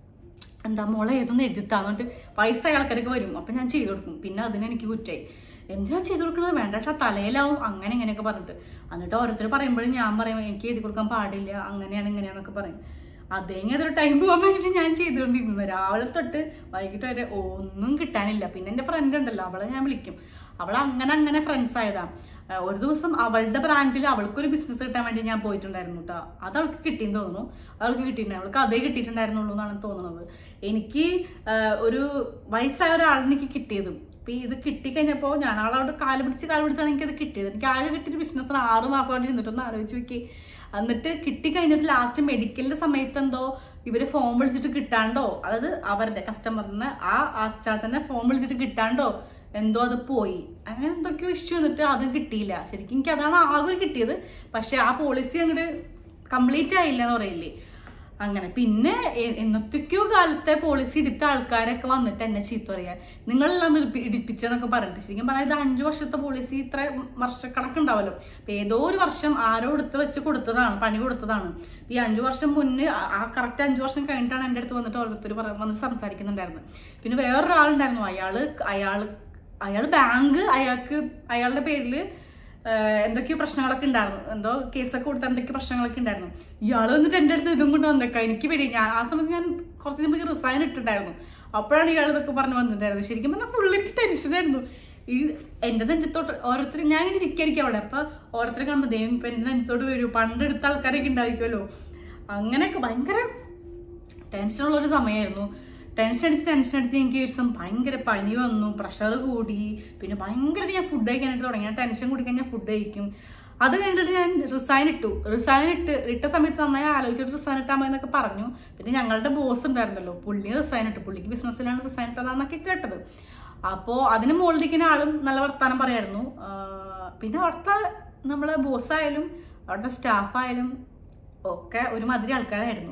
എന്താ മോളെ ഏതൊന്നും എഴുതിത്താന്നിട്ട് വയസ്സായ ആൾക്കാരൊക്കെ വരും അപ്പൊ ഞാൻ ചെയ്തു കൊടുക്കും പിന്നെ അതിന് എനിക്ക് കുറ്റായി എന്തിനാ ചെയ്തു കൊടുക്കുന്നത് വേണ്ട പക്ഷെ തലയിലാവും അങ്ങനെ ഇങ്ങനെയൊക്കെ പറഞ്ഞിട്ട് എന്നിട്ട് ഓരോരുത്തർ പറയുമ്പോഴും ഞാൻ പറയും എനിക്ക് എഴുതി കൊടുക്കാൻ പാടില്ല അങ്ങനെയാണ് ഇങ്ങനെയാന്നൊക്കെ പറയും അതേങ്ങനെ അതൊരു ടൈം പോകാൻ വേണ്ടിയിട്ട് ഞാൻ ചെയ്തുകൊണ്ടിരുന്നത് രാവിലെ തൊട്ട് വൈകിട്ട് വരെ ഒന്നും കിട്ടാനില്ല പിന്നെ എൻ്റെ ഫ്രണ്ട് ഉണ്ടല്ലോ അവളെ ഞാൻ വിളിക്കും അവൾ അങ്ങനെ അങ്ങനെ ഫ്രണ്ട്സ് ആയതാ ആ, ഒരു ദിവസം അവളുടെ ബ്രാഞ്ചിൽ അവൾക്കൊരു ബിസിനസ് കിട്ടാൻ വേണ്ടി ഞാൻ പോയിട്ടുണ്ടായിരുന്നു കേട്ടോ അത് അവൾക്ക് കിട്ടിയെന്ന് തോന്നുന്നു അവൾക്ക് കിട്ടിയിട്ടുണ്ടായിരുന്നു അവൾക്ക് അതേ കിട്ടിയിട്ടുണ്ടായിരുന്നുള്ളൂ എന്നാണ് തോന്നുന്നത് എനിക്ക് ആ, ഒരു വയസ്സായ ഒരാളിന് എനിക്ക് കിട്ടിയത് അപ്പൊ ഇത് കിട്ടിക്കഴിഞ്ഞപ്പോൾ ഞാൻ ആളോട് കാല് പിടിച്ച് കാല് പിടിച്ചാണ് എനിക്കത് കിട്ടിയത് എനിക്ക് ആകെ കിട്ടിയൊരു ബിസിനസ്സിന് ആറ് മാസമായിട്ട് ഇരുന്നിട്ടൊന്ന് ആലോചിച്ച് നോക്കി എന്നിട്ട് കിട്ടിക്കഴിഞ്ഞിട്ട് ലാസ്റ്റ് മെഡിക്കലിന്റെ സമയത്ത് എന്തോ ഇവര് ഫോം വിളിച്ചിട്ട് കിട്ടാണ്ടോ അതായത് അവരുടെ കസ്റ്റമറിന് ആ അച്ചാച്ചനെ ഫോം വിളിച്ചിട്ട് കിട്ടാണ്ടോ എന്തോ അത് പോയി അങ്ങനെ എന്തൊക്കെയോ ഇഷ്യൂ എന്നിട്ട് അതും കിട്ടിയില്ല ശരിക്കും എനിക്ക് അതാണ് ആകെ ഒരു കിട്ടിയത് പക്ഷെ ആ പോളിസി അങ്ങോട്ട് കംപ്ലീറ്റ് ആയില്ല എന്ന് പറയില്ലേ അങ്ങനെ പിന്നെ എ- എന്നത്തൊക്കെയോ കാലത്തെ പോളിസി എടുത്ത ആൾക്കാരൊക്കെ വന്നിട്ട് എന്നെ ചീത്ത പറയാ നിങ്ങളെല്ലാം ഇടിപ്പി- ഇടിപ്പിച്ചെന്നൊക്കെ പറഞ്ഞിട്ട് ശരിക്കും പറഞ്ഞാൽ ഇത് അഞ്ചു വർഷത്തെ പോളിസി ഇത്ര വർഷക്കണക്കുണ്ടാവല്ലോ അപ്പൊ ഏതോ ഒരു വർഷം ആരോ എടുത്ത് വെച്ച് കൊടുത്തതാണ് പണി കൊടുത്തതാണ് അപ്പൊ ഈ അഞ്ചു വർഷം മുന്നേ ആ- ആ കറക്റ്റ് അഞ്ചു വർഷം കഴിഞ്ഞിട്ടാണ് എൻ്റെ അടുത്ത് വന്നിട്ട് ഓരോരുത്തർ പറ വന്നിട്ട് സംസാരിക്കുന്നുണ്ടായിരുന്നു പിന്നെ വേറൊരാളുണ്ടായിരുന്നു അയാള് അയാള് അയാൾ ബാങ്ക് അയാൾക്ക് അയാളുടെ പേരില് ഏഹ് എന്തൊക്കെയോ പ്രശ്നങ്ങളൊക്കെ ഉണ്ടായിരുന്നു എന്തോ കേസൊക്കെ കൊടുത്ത എന്തൊക്കെയോ പ്രശ്നങ്ങളൊക്കെ ഉണ്ടായിരുന്നു ഇയാൾ വന്നിട്ട് എൻ്റെ അടുത്ത് ഇതും കൊണ്ട് വന്നേക്കാം എനിക്ക് പേടി ഞാൻ ആ സമയത്ത് ഞാൻ കുറച്ച് മുമ്പ് റിസൈൻ ഇട്ടിട്ടുണ്ടായിരുന്നു അപ്പോഴാണ് ഇയാൾ ഇതൊക്കെ പറഞ്ഞ് വന്നിട്ടുണ്ടായിരുന്നത് ശരിക്കും പറഞ്ഞാൽ ഫുള്ള് എനിക്ക് ടെൻഷനായിരുന്നു ഈ എൻ്റെ നെഞ്ചത്തോട്ട് ഓരോരുത്തർ ഞാൻ ഇങ്ങനെ ഇരിക്കായിരിക്കും അവിടെ അപ്പൊ ഓരോരുത്തരെ കാണുമ്പോൾ ദൈവം ഇപ്പൊ എൻ്റെ നെഞ്ചത്തോട്ട് വരൂ പണ്ടെടുത്ത ആൾക്കാരൊക്കെ ഉണ്ടായിരിക്കുമല്ലോ അങ്ങനെയൊക്കെ ഭയങ്കര ടെൻഷനുള്ള ഒരു സമയമായിരുന്നു ടെൻഷൻ അടിച്ച് ടെൻഷൻ അടിച്ച് എനിക്ക് ഒരു ദിവസം ഭയങ്കര പനി വന്നു പ്രഷർ കൂടി പിന്നെ ഭയങ്കരമായിട്ട് ഞാൻ ഫുഡ് കഴിക്കാനായിട്ട് തുടങ്ങി ഞാൻ ടെൻഷൻ കുടിക്കാൻ ഞാൻ ഫുഡ് കഴിക്കും അത് കഴിഞ്ഞിട്ട് ഞാൻ റിസൈൻ ഇട്ടു റിസൈൻ ഇട്ട് ഇട്ട സമയത്ത് നന്നായി ആലോചിച്ചിട്ട് റിസൈൻ ഇട്ടാൽ മതി എന്നൊക്കെ പറഞ്ഞു പിന്നെ ഞങ്ങളുടെ ബോസ് ഉണ്ടായിരുന്നല്ലോ പുള്ളി റിസൈൻ ഇട്ടു പുള്ളിക്ക് ബിസിനസ്സിലാണ് റിസൈൻ ഇട്ടതാന്നൊക്കെ കേട്ടത് അപ്പോൾ അതിന് മുകളിലിരിക്കുന്ന ആളും നല്ല വർത്താനം പറയായിരുന്നു ആഹ് പിന്നെ അവിടുത്തെ നമ്മളെ ബോസ്സായാലും അവിടുത്തെ സ്റ്റാഫായാലും ഒക്കെ ഒരുമാതിരി ആൾക്കാരായിരുന്നു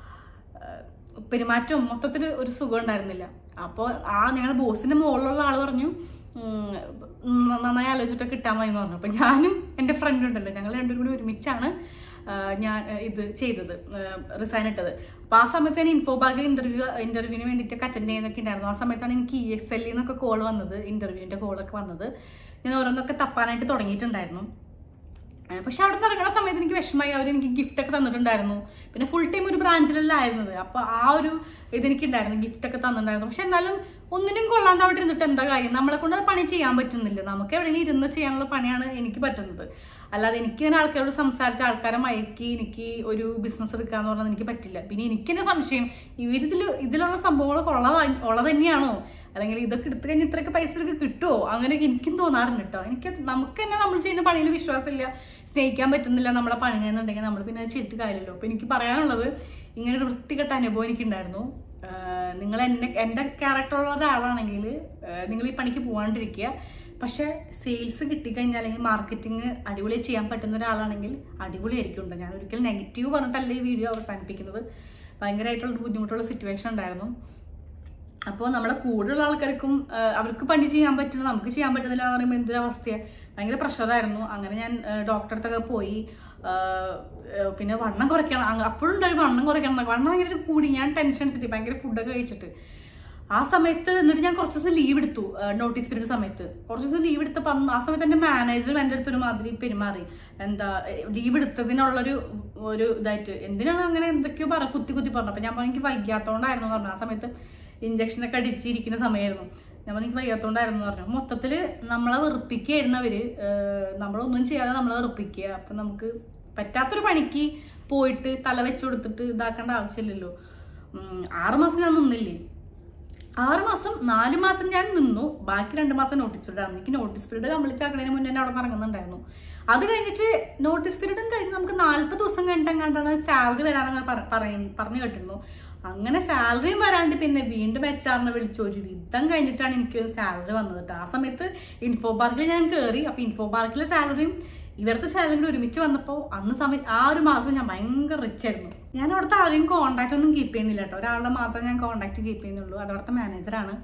ആഹ് പെരുമാറ്റവും മൊത്തത്തിൽ ഒരു സുഖം ഉണ്ടായിരുന്നില്ല അപ്പോൾ ആ ഞങ്ങളുടെ ബോസിന്റെ മുകളിലുള്ള ആൾ പറഞ്ഞു ഉം, ന- നന്നായി ആലോചിച്ചിട്ട് കിട്ടാൻ മതി എന്ന് പറഞ്ഞു അപ്പം ഞാനും എൻ്റെ ഫ്രണ്ടും ഉണ്ടല്ലോ ഞങ്ങൾ രണ്ടും കൂടി ഒരുമിച്ചാണ് ആഹ് ഞാൻ ആഹ് ഇത് ചെയ്തത് റിസൈൻ ഇട്ടത് അപ്പോൾ ആ സമയത്ത് ഞാൻ ഇൻഫോബാഗിൽ ഇന്റർവ്യൂ ഇന്റർവ്യൂവിന് വേണ്ടിയിട്ടൊക്കെ അറ്റൻഡ് ചെയ്യുന്നൊക്കെ ഉണ്ടായിരുന്നു ആ സമയത്താണ് എനിക്ക് ഇ എക്സ് എല്ലിൽ നിന്നൊക്കെ കോൾ വന്നത് ഇന്റർവ്യൂവിൻ്റെ കോളൊക്കെ വന്നത് ഞാൻ ഓരോന്നൊക്കെ തപ്പാനായിട്ട് തുടങ്ങിയിട്ടുണ്ടായിരുന്നു ആ, പക്ഷെ അവിടെ നിന്ന് ഇറങ്ങുന്ന സമയത്ത് എനിക്ക് വിഷമമായി അവർ എനിക്ക് ഗിഫ്റ്റ് ഒക്കെ തന്നിട്ടുണ്ടായിരുന്നു പിന്നെ ഫുൾ ടൈം ഒരു ബ്രാഞ്ചിലല്ല ആയിരുന്നത് അപ്പൊ ആ ഒരു ഇതെനിക്ക് ഉണ്ടായിരുന്നു ഗിഫ്റ്റ് ഒക്കെ തന്നിട്ടുണ്ടായിരുന്നു പക്ഷെ എന്നാലും ഒന്നിനും കൊള്ളാണ്ട് അവിടെ ഇരുന്നിട്ട് എന്താ കാര്യം നമ്മളെ കൊണ്ട് അത് പണി ചെയ്യാൻ പറ്റുന്നില്ല നമുക്ക് എവിടെയെങ്കിലും ഇരുന്ന് ചെയ്യാനുള്ള പണിയാണ് എനിക്ക് പറ്റുന്നത് അല്ലാതെ എനിക്ക് ഇങ്ങനെ ആൾക്കാരോട് സംസാരിച്ച ആൾക്കാരെ മയക്കി എനിക്ക് ഒരു ബിസിനസ് എടുക്കാന്ന് പറഞ്ഞാൽ എനിക്ക് പറ്റില്ല പിന്നെ എനിക്ക് തന്നെ സംശയം ഇവരിതിൽ ഇതിലുള്ള സംഭവങ്ങൾ ഉള്ള ഉള്ള തന്നെയാണോ അല്ലെങ്കിൽ ഇതൊക്കെ എടുത്തു കഴിഞ്ഞാൽ ഇത്രയൊക്കെ പൈസ ഒക്കെ കിട്ടുമോ അങ്ങനെയൊക്കെ എനിക്കും തോന്നാറുണ്ട് കേട്ടോ എനിക്ക് നമുക്ക് തന്നെ നമ്മൾ ചെയ്യുന്ന പണിയിൽ വിശ്വാസമില്ല സ്നേഹിക്കാൻ പറ്റുന്നില്ല നമ്മളെ പണിയെന്നുണ്ടെങ്കിൽ നമ്മൾ പിന്നെ അത് ചെയ്തിട്ട് കാര്യമല്ലോ അപ്പൊ എനിക്ക് പറയാനുള്ളത് ഇങ്ങനെ ഒരു വൃത്തികെട്ട അനുഭവം എനിക്കുണ്ടായിരുന്നു ആഹ് നിങ്ങൾ എന്നെ എൻ്റെ ക്യാരക്ടറുള്ള ഒരാളാണെങ്കിൽ നിങ്ങൾ ഈ പണിക്ക് പോകാണ്ടിരിക്കുക പക്ഷെ സെയിൽസ് കിട്ടിക്കഴിഞ്ഞാൽ അല്ലെങ്കിൽ മാർക്കറ്റിംഗ് അടിപൊളി ചെയ്യാൻ പറ്റുന്ന ഒരാളാണെങ്കിൽ അടിപൊളിയായിരിക്കും ഉണ്ട് ഞാൻ ഒരിക്കലും നെഗറ്റീവ് പറഞ്ഞിട്ടല്ല ഈ വീഡിയോ അവസാനിപ്പിക്കുന്നത് ഭയങ്കരമായിട്ടുള്ള ബുദ്ധിമുട്ടുള്ള സിറ്റുവേഷൻ ഉണ്ടായിരുന്നു അപ്പോൾ നമ്മുടെ കൂടുതലുള്ള ആൾക്കാർക്കും ആ, അവർക്ക് പണി ചെയ്യാൻ പറ്റുന്നു നമുക്ക് ചെയ്യാൻ പറ്റുന്നില്ല എന്ന് പറയുമ്പോൾ എന്തൊരു അവസ്ഥയാണ് ഭയങ്കര പ്രഷറായിരുന്നു അങ്ങനെ ഞാൻ ഡോക്ടറെ അടുത്തൊക്കെ പോയി ആ, ആ, പിന്നെ വണ്ണം കുറയ്ക്കണം അങ്ങ് അപ്പോഴും ഉണ്ടായി വണ്ണം കുറയ്ക്കണം എന്നൊക്കെ. വണ്ണം ഭയങ്കര കൂടി ഞാൻ ടെൻഷൻ അടിച്ചിട്ട് ഭയങ്കര ഫുഡൊക്കെ കഴിച്ചിട്ട് ആ സമയത്ത് എന്നിട്ട് ഞാൻ കുറച്ച് ദിവസം ലീവ് എടുത്തു നോട്ടീസ് പീരീഡ് സമയത്ത് കുറച്ച് ദിവസം ലീവ് എടുത്തപ്പോൾ അന്ന് ആ സമയത്ത് എൻ്റെ മാനേജർ എൻ്റെ അടുത്ത് ഒരു മാതിരി പെരുമാറി എന്താ ലീവ് എടുത്തതിനുള്ളൊരു ഒരു ഇതായിട്ട് എന്തിനാണ് അങ്ങനെ എന്തൊക്കെയോ പറ കുത്തി കുത്തി പറഞ്ഞു അപ്പം ഞാൻ പറഞ്ഞു എനിക്ക് വൈകാത്തോണ്ടായിരുന്നു എന്ന് പറഞ്ഞു ആ സമയത്ത് ഇഞ്ചക്ഷനൊക്കെ അടിച്ചിരിക്കുന്ന സമയമായിരുന്നു ഞാൻ പറഞ്ഞു എനിക്ക് വയ്യാത്തോണ്ടായിരുന്നു എന്ന് പറഞ്ഞു മൊത്തത്തിൽ നമ്മളെ വെറുപ്പിക്കുകയായിരുന്നു അവര് ഏഹ് നമ്മളൊന്നും ചെയ്യാതെ നമ്മളെ വെറുപ്പിക്കുക അപ്പം നമുക്ക് പറ്റാത്തൊരു പണിക്ക് പോയിട്ട് തല വെച്ച് കൊടുത്തിട്ട് ഇതാക്കേണ്ട ആവശ്യമില്ലല്ലോ ഉം, ആറ് മാസം ഞാൻ നിന്നില്ലേ ആറ് മാസം നാല് മാസം ഞാൻ നിന്നു ബാക്കി രണ്ട് മാസം നോട്ടീസ് പീരീഡ് ആണ് എനിക്ക് നോട്ടീസ് പീരീഡ് കംപ്ലീറ്റ് ആക്കുന്നതിന് മുന്നേ തന്നെ അവിടെ നിന്ന് ഇറങ്ങുന്നുണ്ടായിരുന്നു അത് കഴിഞ്ഞിട്ട് നോട്ടീസ് പീരീഡും കഴിഞ്ഞ് നമുക്ക് നാല്പത് ദിവസം കഴിഞ്ഞിട്ടെങ്ങാണ്ടാണ് സാലറി വരാനങ്ങനെ പറ- പറയും പറഞ്ഞു കേട്ടിരുന്നു അങ്ങനെ സാലറിയും വരാണ്ട് പിന്നെ വീണ്ടും എച്ച് ആറിനെ വിളിച്ചു ഒരു വിധം കഴിഞ്ഞിട്ടാണ് എനിക്ക് സാലറി വന്നത് കേട്ടോ ആ സമയത്ത് ഇൻഫോ പാർക്കിൽ ഞാൻ കയറി അപ്പോൾ ഇൻഫോ പാർക്കിലെ സാലറിയും ഇവിടുത്തെ സാലറി കൂടി ഒരുമിച്ച് വന്നപ്പോൾ അന്ന് സമയത്ത് ആ ഒരു മാസം ഞാൻ ഭയങ്കര റിച്ച് ആയിരുന്നു ഞാൻ അവിടുത്തെ ആരെയും കോൺടാക്ട് ഒന്നും കീപ്പ് ചെയ്യുന്നില്ല കേട്ടോ ഒരാളുടെ മാത്രമേ ഞാൻ കോൺടാക്ട് കീപ്പ് ചെയ്യുന്നുള്ളൂ അത് അവിടുത്തെ മാനേജറാണ്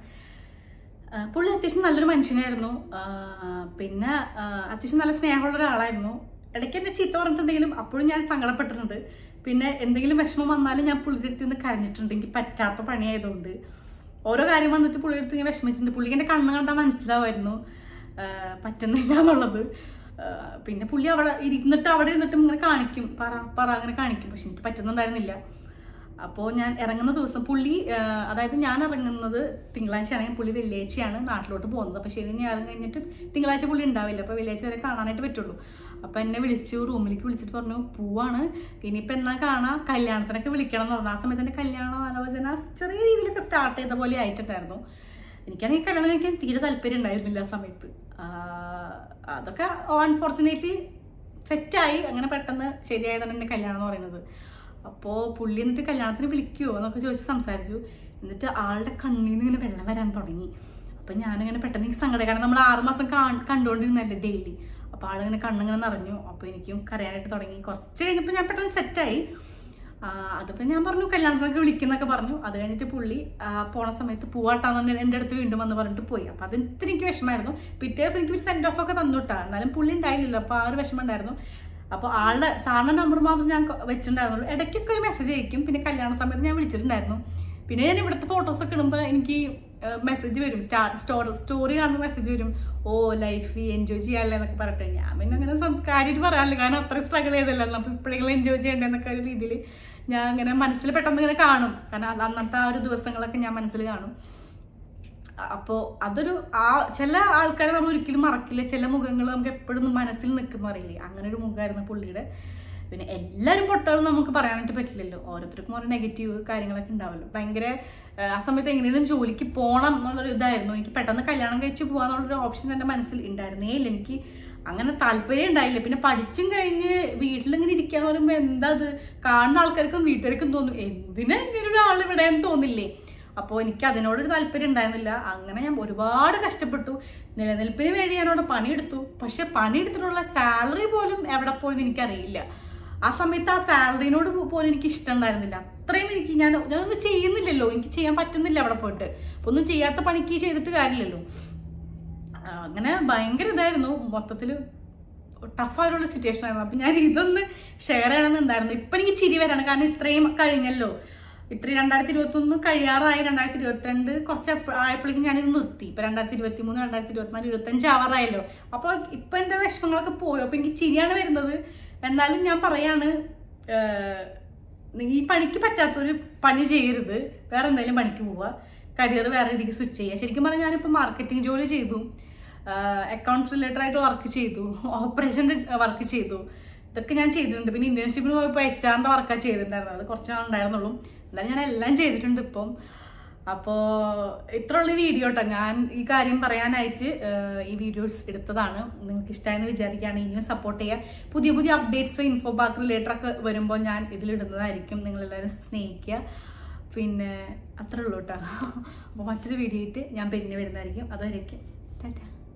ആ, പുള്ളി അത്യാവശ്യം നല്ലൊരു മനുഷ്യനായിരുന്നു ആ, പിന്നെ ആ, അത്യാവശ്യം നല്ല സ്നേഹമുള്ള ഒരാളായിരുന്നു ഇടയ്ക്ക് എന്നെ ചീത്ത പറഞ്ഞിട്ടുണ്ടെങ്കിലും അപ്പോഴും ഞാൻ സങ്കടപ്പെട്ടിട്ടുണ്ട് പിന്നെ എന്തെങ്കിലും വിഷമം വന്നാലും ഞാൻ പുള്ളിയുടെ അടുത്ത് നിന്ന് കരഞ്ഞിട്ടുണ്ട് എനിക്ക് പറ്റാത്ത പണിയായതുകൊണ്ട് ഓരോ കാര്യം വന്നിട്ട് പുള്ളിയുടെ അടുത്ത് ഞാൻ വിഷമിച്ചിട്ടുണ്ട് പുള്ളിക്ക് എൻ്റെ കണ്ണ് കണ്ടാൽ മനസ്സിലാവായിരുന്നു ആ, പറ്റുന്നില്ല എന്നുള്ളത് ആ, പിന്നെ പുള്ളി അവിടെ ഇരുന്നിട്ട് അവിടെ ഇരുന്നിട്ട് ഇങ്ങനെ കാണിക്കും പറ പറ അങ്ങനെ കാണിക്കും പക്ഷെ എനിക്ക് പറ്റുന്നുണ്ടായിരുന്നില്ല അപ്പോൾ ഞാൻ ഇറങ്ങുന്ന ദിവസം പുള്ളി ആ, അതായത് ഞാൻ ഇറങ്ങുന്നത് തിങ്കളാഴ്ച ആണെങ്കിൽ പുള്ളി വെള്ളിയാഴ്ചയാണ് നാട്ടിലോട്ട് പോകുന്നത് അപ്പോൾ ശരി ഞായറും കഴിഞ്ഞിട്ട് തിങ്കളാഴ്ച പുള്ളി ഉണ്ടാവില്ല അപ്പോൾ വെള്ളിയാഴ്ച വരെ കാണാനായിട്ട് പറ്റുള്ളൂ അപ്പോൾ എന്നെ വിളിച്ചു റൂമിലേക്ക് വിളിച്ചിട്ട് പറഞ്ഞു പോവാണ് ഇനിയിപ്പോൾ എന്നാ കാണാം കല്യാണത്തിനൊക്കെ വിളിക്കണം എന്ന് പറഞ്ഞു ആ സമയത്ത് എൻ്റെ കല്യാണ ആലോചന ചെറിയ രീതിയിലൊക്കെ സ്റ്റാർട്ട് ചെയ്ത പോലെ ആയിട്ടുണ്ടായിരുന്നു എനിക്കാണെങ്കിൽ കല്യാണം കഴിക്കാൻ തീരെ താല്പര്യം ഉണ്ടായിരുന്നില്ല ആ സമയത്ത് ആ, അതൊക്കെ അൺഫോർച്ചുനേറ്റ്ലി സെറ്റായി അങ്ങനെ പെട്ടെന്ന് ശരിയായതാണ് എൻ്റെ കല്യാണം എന്ന് പറയുന്നത് അപ്പോൾ പുള്ളി എന്നിട്ട് കല്യാണത്തിന് വിളിക്കുമോ എന്നൊക്കെ ചോദിച്ച് സംസാരിച്ചു എന്നിട്ട് ആളുടെ കണ്ണിൽ നിന്ന് ഇങ്ങനെ വെള്ളം വരാൻ തുടങ്ങി അപ്പം ഞാനിങ്ങനെ പെട്ടെന്ന് എനിക്ക് സങ്കടം കാരണം നമ്മൾ ആറുമാസം കണ്ടുകൊണ്ടിരുന്നല്ലേ ഡെയിലി അപ്പോൾ ആളിങ്ങനെ കണ്ണിങ്ങനെ നിറഞ്ഞു അപ്പോൾ എനിക്കും കരയാനായിട്ട് തുടങ്ങി കുറച്ച് കഴിഞ്ഞപ്പോൾ ഞാൻ പെട്ടെന്ന് സെറ്റായി അതിപ്പോൾ ഞാൻ പറഞ്ഞു കല്യാണത്തിനൊക്കെ വിളിക്കുന്നൊക്കെ പറഞ്ഞു അത് കഴിഞ്ഞിട്ട് പുള്ളി ആ, പോണ സമയത്ത് പൂവാട്ടാന്ന് എൻ്റെ അടുത്ത് വീണ്ടും വന്ന് പറഞ്ഞിട്ട് പോയി അപ്പോൾ അത് ഇത്തിരി എനിക്ക് വിഷമമായിരുന്നു പിറ്റേ ദിവസം എനിക്ക് ഒരു സെൻഡ് ഓഫ് ഒക്കെ തന്നുട്ടാ എന്നാലും പുള്ളി ഉണ്ടായില്ലല്ലോ അപ്പോൾ ആ ഒരു വിഷമം ഉണ്ടായിരുന്നു അപ്പോൾ ആളുടെ സാറിൻ്റെ നമ്പർ മാത്രം ഞാൻ കൊ- വെച്ചിട്ടുണ്ടായിരുന്നുള്ളൂ ഇടയ്ക്കൊക്കെ ഒരു മെസ്സേജ് അയക്കും പിന്നെ കല്യാണ സമയത്ത് ഞാൻ വിളിച്ചിട്ടുണ്ടായിരുന്നു പിന്നെ ഞാൻ ഇവിടുത്തെ ഫോട്ടോസൊക്കെ ഇടുമ്പോൾ എനിക്ക് മെസ്സേജ് വരും സ്റ്റാർ സ്റ്റോറി സ്റ്റോറി കാണുമ്പോൾ മെസ്സേജ് വരും ഓ ലൈഫ് എൻജോയ് ചെയ്യാല്ലേ എന്നൊക്കെ പറഞ്ഞിട്ട് ഞാൻ പിന്നെ അങ്ങനെ സംസ്കാരമായിട്ട് പറയാറില്ല കാരണം അത്ര സ്ട്രഗിൾ ചെയ്തല്ലോ അപ്പോൾ ഇപ്പോഴെങ്കിലും എൻജോയ് ചെയ്യണ്ടേ എന്നൊക്കെ ഒരു രീതിയിൽ ഞാൻ ഇങ്ങനെ മനസ്സിൽ പെട്ടെന്ന് ഇങ്ങനെ കാണും കാരണം അത് അന്നത്തെ ആ ഒരു ദിവസങ്ങളൊക്കെ ഞാൻ മനസ്സിൽ കാണും അപ്പോൾ അതൊരു ആ ചില ആൾക്കാരെ നമ്മൾ ഒരിക്കലും മറക്കില്ല ചില മുഖങ്ങൾ നമുക്ക് എപ്പോഴും മനസ്സിൽ നിൽക്കുന്ന അറിയില്ലേ അങ്ങനെ ഒരു മുഖമായിരുന്നു പുള്ളിയുടെ പിന്നെ എല്ലാവരും പൊട്ടകളും നമുക്ക് പറയാനായിട്ട് പറ്റില്ലല്ലോ ഓരോരുത്തർക്കും ഓരോ നെഗറ്റീവ് കാര്യങ്ങളൊക്കെ ഉണ്ടാവല്ലോ ഭയങ്കര ആ, ആ സമയത്ത് എങ്ങനെയും ജോലിക്ക് പോകണം എന്നുള്ളൊരു ഇതായിരുന്നു എനിക്ക് പെട്ടെന്ന് കല്യാണം കഴിച്ച് പോകാന്നുള്ളൊരു ഓപ്ഷൻ എൻ്റെ മനസ്സിൽ ഉണ്ടായിരുന്നേ ഇല്ല എനിക്ക് അങ്ങനെ താല്പര്യം ഉണ്ടായില്ല പിന്നെ പഠിച്ചും കഴിഞ്ഞ് വീട്ടിലിങ്ങനെ ഇരിക്കാന്ന് പറയുമ്പോൾ എന്താ അത് കാണുന്ന ആൾക്കാർക്കും വീട്ടുകാർക്കും തോന്നും എന്തിനാ ഇങ്ങനെ ഒരാൾ ഇവിടെ എന്ന് തോന്നില്ലേ അപ്പോൾ എനിക്ക് അതിനോടൊരു താല്പര്യം ഉണ്ടായിരുന്നില്ല അങ്ങനെ ഞാൻ ഒരുപാട് കഷ്ടപ്പെട്ടു നിലനിൽപ്പിന് വേണ്ടി ഞാനവിടെ പണിയെടുത്തു പക്ഷെ പണിയെടുത്തിട്ടുള്ള സാലറി പോലും എവിടെ പോയെന്ന് എനിക്കറിയില്ല ആ സമയത്ത് ആ സാലറിനോട് പോലും എനിക്ക് ഇഷ്ടം ഉണ്ടായിരുന്നില്ല അത്രയും എനിക്ക് ഞാൻ ഞാനൊന്നും ചെയ്യുന്നില്ലല്ലോ എനിക്ക് ചെയ്യാൻ പറ്റുന്നില്ല അവിടെ പോയിട്ട് അപ്പോൾ ഒന്നും ചെയ്യാത്ത പണിക്ക് ചെയ്തിട്ട് കാര്യമില്ലല്ലോ ആ, അങ്ങനെ ഭയങ്കര ഇതായിരുന്നു മൊത്തത്തിൽ ടഫായിട്ടുള്ള സിറ്റുവേഷൻ ആയിരുന്നു അപ്പം ഞാൻ ഇതൊന്ന് ഷെയർ ചെയ്യണമെന്നുണ്ടായിരുന്നു ഇപ്പം എനിക്ക് ചിരി വരാണ് കാരണം ഇത്രയും കഴിഞ്ഞല്ലോ ഇത്രയും രണ്ടായിരത്തി ഇരുപത്തൊന്ന് കഴിയാറായി രണ്ടായിരത്തി ഇരുപത്തിരണ്ട് കുറച്ച് അപ്പ- ആയപ്പോഴേക്കും ഞാനിത് നിർത്തി ഇപ്പം രണ്ടായിരത്തി ഇരുപത്തി മൂന്ന് രണ്ടായിരത്തി ഇരുപത്തിനാല് ഇരുപത്തഞ്ച് ആവാറായല്ലോ അപ്പോൾ ഇപ്പം എൻ്റെ വിഷമങ്ങളൊക്കെ പോയി അപ്പോൾ എനിക്ക് ചിരിയാണ് വരുന്നത് എന്നാലും ഞാൻ പറയാണ് ഏഹ്, ഈ പണിക്ക് പറ്റാത്തൊരു പണി ചെയ്യരുത് വേറെ എന്തെങ്കിലും പണിക്ക് പോവുക കരിയർ വേറെ രീതിക്ക് സ്വിച്ച് ചെയ്യുക ശരിക്കും പറഞ്ഞാൽ ഞാനിപ്പോൾ മാർക്കറ്റിംഗ് ജോലി ചെയ്തു അക്കൗണ്ട്സ് റിലേറ്റഡ് ആയിട്ട് വർക്ക് ചെയ്തു ഓപ്പറേഷൻ്റെ വർക്ക് ചെയ്തു ഇതൊക്കെ ഞാൻ ചെയ്തിട്ടുണ്ട് പിന്നെ ഇന്റേൺഷിപ്പിന് പോയപ്പോൾ എച്ച് ആറിൻ്റെ വർക്കാണ് ചെയ്തിട്ടുണ്ടായിരുന്നത് അത് കുറച്ച് നാൾ ഉണ്ടായിരുന്നുള്ളൂ എന്നാലും ഞാൻ എല്ലാം ചെയ്തിട്ടുണ്ട് ഇപ്പം അപ്പോൾ ഇത്രയുള്ള വീഡിയോ കേട്ടോ ഞാൻ ഈ കാര്യം പറയാനായിട്ട് ഏഹ്, ഈ വീഡിയോസ് എടുത്തതാണ് നിങ്ങൾക്ക് ഇഷ്ടമായെന്ന് വിചാരിക്കുകയാണ് ഇനിയും സപ്പോർട്ട് ചെയ്യുക പുതിയ പുതിയ അപ്ഡേറ്റ്സ് ഇൻഫോ പാർക്ക് റിലേറ്റഡ് ഒക്കെ വരുമ്പോൾ ഞാൻ ഇതിലിടുന്നതായിരിക്കും നിങ്ങളെല്ലാവരും സ്നേഹിക്കുക പിന്നെ അത്രേ ഉള്ളൂ കേട്ടോ അപ്പോൾ മറ്റൊരു വീഡിയോ ആയിട്ട് ഞാൻ പിന്നെ വരുന്നതായിരിക്കും അതുവരേക്കും ടാറ്റ